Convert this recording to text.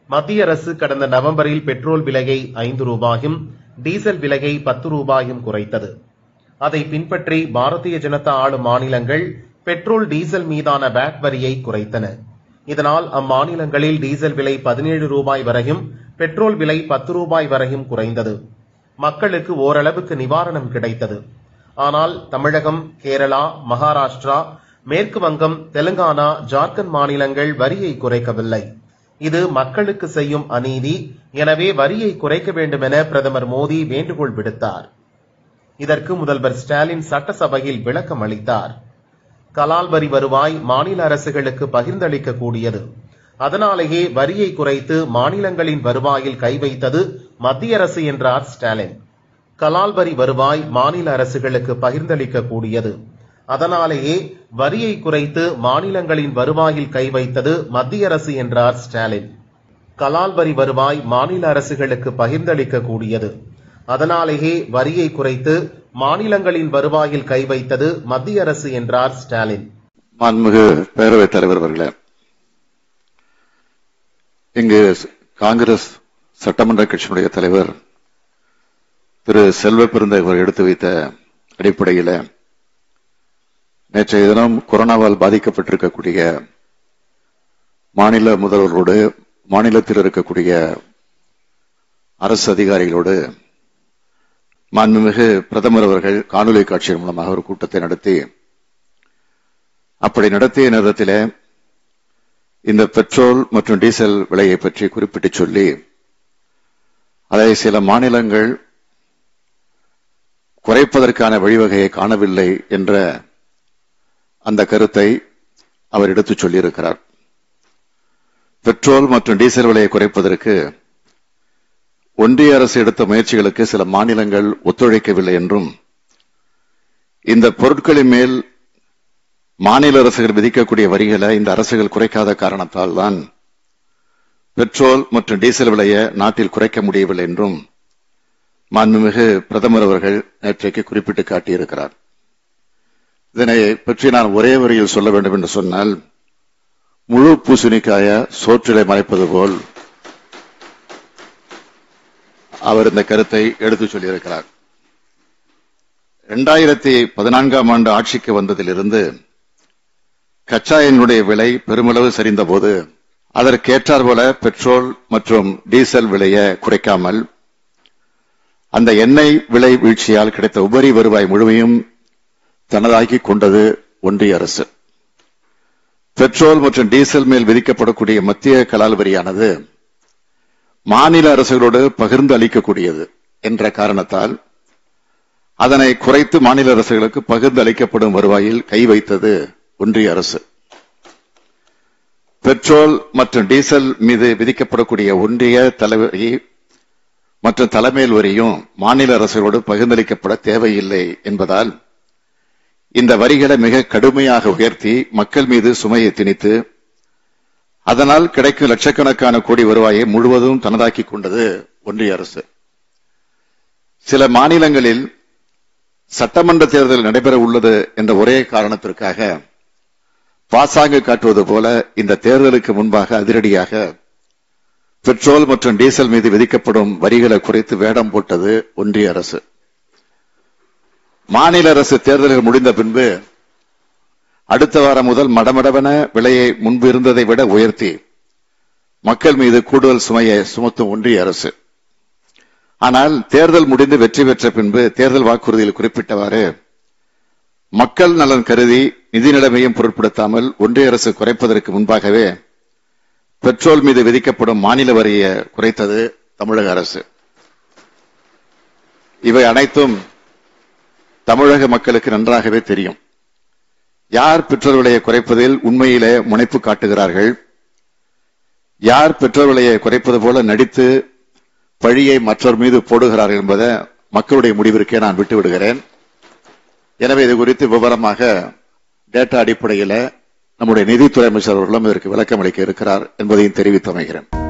மத்திய அரசு கடந்த நவம்பரில் பெட்ரோல் விலையை ஐந்து ரூபாயும் டீசல் விலையை பத்து ரூபாயும் குறைத்தது அதை பின்பற்றி பாரதிய ஜனதா ஆளும் மாநிலங்கள் பெட்ரோல் டீசல் மீதான வேட் வரியை குறைத்தன இதனால் அம்மாநிலங்களில் டீசல் விலை பதினேழு ரூபாய் வரையும் பெட்ரோல் விலை பத்து ரூபாய் வரையும் குறைந்தது மக்களுக்கு ஓரளவுக்கு நிவாரணம் கிடைத்தது ஆனால் தமிழகம் கேரளா மகாராஷ்டிரா மேற்கு வங்கம் தெலுங்கானா ஜார்க்கண்ட் மாநிலங்கள் வரியை குறைக்கவில்லை இது மக்களுக்கு செய்யும் அநீதி எனவே வரியை குறைக்க வேண்டும் என பிரதமர் மோடி வேண்டுகோள் விடுத்தார் இதற்கு முதல்வர் ஸ்டாலின் சட்டசபையில் விளக்கம் அளித்தார் கலால் வரி வருவாய் மாநில அரசுகளுக்கு பகிர்ந்தளிக்க கூடியது அதனாலேயே வரியை குறைத்து மாநிலங்களின் வருவாயில் கை வைத்தது மத்திய அரசு என்றார் ஸ்டாலின் கலால் வரி வருவாய் மாநில அரசுகளுக்கு பகிர்ந்தளிக்க கூடியது அதனாலேயே வரியை குறைத்து மாநிலங்களின் வருவாயில் கை வைத்தது மத்திய அரசு என்றார் ஸ்டாலின் கலால் வரி வருவாய் மாநில அரசுகளுக்கு பகிர்ந்தளிக்க கூடியது அதனாலேயே வரியை குறைத்து மாநிலங்களின் வருவாயில் கை வைத்தது மத்திய அரசு என்றார் ஸ்டாலின் மாண்புமிகு பேரவைத் தலைவர் அவர்களே இங்கு காங்கிரஸ் சட்டமன்ற கட்சியினுடைய தலைவர் திரு செல்வ பெருந்தகவர் எடுத்து வைத்த அடிப்படையில் நேற்றைய தினம் கொரோனாவால் பாதிக்கப்பட்டிருக்கக்கூடிய மாநில முதல்வர்களோடு மாநிலத்தில் இருக்கக்கூடிய அரசு அதிகாரிகளோடு மாண்புமிகு பிரதமர் அவர்கள் காணொலி காட்சியின் மூலமாக ஒரு கூட்டத்தை நடத்தி அப்படி நடத்திய நேரத்தில் இந்த பெட்ரோல் மற்றும் டீசல் விலையை பற்றி குறிப்பிட்டு சொல்லி அதை சில மாநிலங்கள் குறைப்பதற்கான வழிவகையை காணவில்லை என்ற அந்த கருத்தை அவர் எடுத்துச் சொல்லியிருக்கிறார் பெட்ரோல் மற்றும் டீசல் விலையை குறைப்பதற்கு ஒன்றிய அரசு எடுத்த முயற்சிகளுக்கு சில மாநிலங்கள் ஒத்துழைக்கவில்லை என்றும் இந்த பொருட்களின் மேல் மாநில அரசுகள் விதிக்கக்கூடிய வரிகளை இந்த அரசுகள் குறைக்காத காரணத்தால் தான் பெட்ரோல் மற்றும் டீசல் விலையை நாட்டில் குறைக்க முடியவில்லை என்றும் மாண்புமிகு பிரதமர் அவர்கள் நேற்றைக்கு குறிப்பிட்டு காட்டியிருக்கிறார் இதனை பற்றி நான் ஒரே வரியில் சொல்ல வேண்டும் என்று சொன்னால் முழு பூசணிக்காய சோற்றிலை மறைப்பது போல் அவர் இந்த கருத்தை எடுத்துச் சொல்லியிருக்கிறார் இரண்டாயிரத்தி பதினான்காம் ஆண்டு ஆட்சிக்கு வந்ததிலிருந்து கச்சா எண்ணுடைய விலை பெருமளவு சரிந்த போது அதற்கேற்றார் போல பெட்ரோல் மற்றும் டீசல் விலையை குறைக்காமல் அந்த எண்ணெய் விலை வீழ்ச்சியால் கிடைத்த உபரி வருவாய் முழுமையும் தனதாக்கி கொண்டது ஒன்றிய அரசு பெட்ரோல் மற்றும் டீசல் மேல் விதிக்கப்படக்கூடிய மத்திய கலால் வரியானது மாநில அரசுகளோடு பகிர்ந்து அளிக்கக்கூடியது என்ற காரணத்தால் அதனை குறைத்து மாநில அரசுகளுக்கு பகிர்ந்து அளிக்கப்படும் வருவாயில் கை வைத்தது ஒன்றிய அரசு பெட்ரோல் மற்றும் டீசல் மீது விதிக்கப்படக்கூடிய ஒன்றிய தலைவரி மற்றும் தலைமையில் வரியும் மாநில அரசுகளோடு பகிர்ந்தளிக்கப்பட தேவையில்லை என்பதால் இந்த வரிகளை மிக கடுமையாக உயர்த்தி மக்கள் மீது சுமையை திணித்து அதனால் கிடைக்கும் லட்சக்கணக்கான கோடி வருவாயை முழுவதும் தனதாக்கி கொண்டது ஒன்றிய அரசு சில மாநிலங்களில் சட்டமன்ற தேர்தல் நடைபெற உள்ளது என்ற ஒரே காரணத்திற்காக பாசாங்கு காட்டுவது போல இந்த தேர்தலுக்கு முன்பாக அதிரடியாக பெட்ரோல் மற்றும் டீசல் மீது விதிக்கப்படும் வரிகளை குறைத்து வேடம் போட்டது ஒன்றிய அரசு மாநில அரசு தேர்தல்கள் முடிந்த பின்பு அடுத்த வாரம் முதல் மடமடவென விலையை முன்பு இருந்ததை விட உயர்த்தி மக்கள் மீது கூடுதல் சுமையை சுமத்தும் ஒன்றிய அரசு ஆனால் தேர்தல் முடிந்து வெற்றி பெற்ற பின்பு தேர்தல் வாக்குறுதியில் குறிப்பிட்டவாறு மக்கள் நலன் கருதி நிதி நிலைமையும் பொருட்படுத்தாமல் ஒன்றிய அரசு குறைப்பதற்கு முன்பாகவே பெட்ரோல் மீது விதிக்கப்படும் மாநில வரியை குறைத்தது தமிழக அரசு இவை அனைத்தும் தமிழக மக்களுக்கு நன்றாகவே தெரியும் யார் பெட்ரோல் விலையை குறைப்பதில் உண்மையிலே முனைப்பு காட்டுகிறார்கள் யார் பெட்ரோல் விலையை குறைப்பது போல நடித்து பழியை மற்றவர் மீது போடுகிறார்கள் என்பதை மக்களுடைய முடிவிற்கே நான் விட்டு விடுகிறேன் எனவே இது குறித்து விவரமாக டேட்டா அடிப்படையில் நம்முடைய நிதித்துறை அமைச்சர் அவர்களும் இதற்கு விளக்கம் அளிக்க இருக்கிறார் என்பதையும் தெரிவித்து அமைகிறேன்